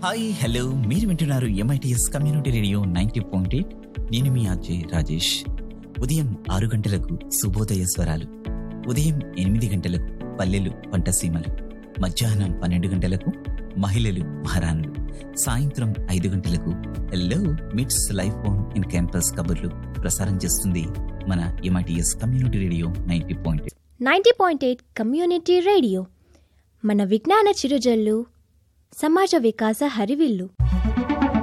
hi hello మీరు వింటున్నారు MITS community radio ninety point eight నేను మీ అజయ్ రాజేష్ ఉదయం ఆరు గంటలకు శుభోదయ స్వరాలు ఉదయం ఎనిమిది గంటలకు పల్లెలు పంటసీమలు మధ్యాహ్నం పన్నెండు గంటలకు మహిళలు మహారాణులు సాయంత్రం ఐదు గంటలకు హలో మిట్స్ లైఫ్ ఫోన్ ఇన్ క్యాంపస్ కబుర్లు ప్రసారం చేస్తుంది మన MITS community radio ninety point ninety point eight community radio మన విజ్ఞాన చిరుజల్లు సమాజ వికాస హరివిల్లు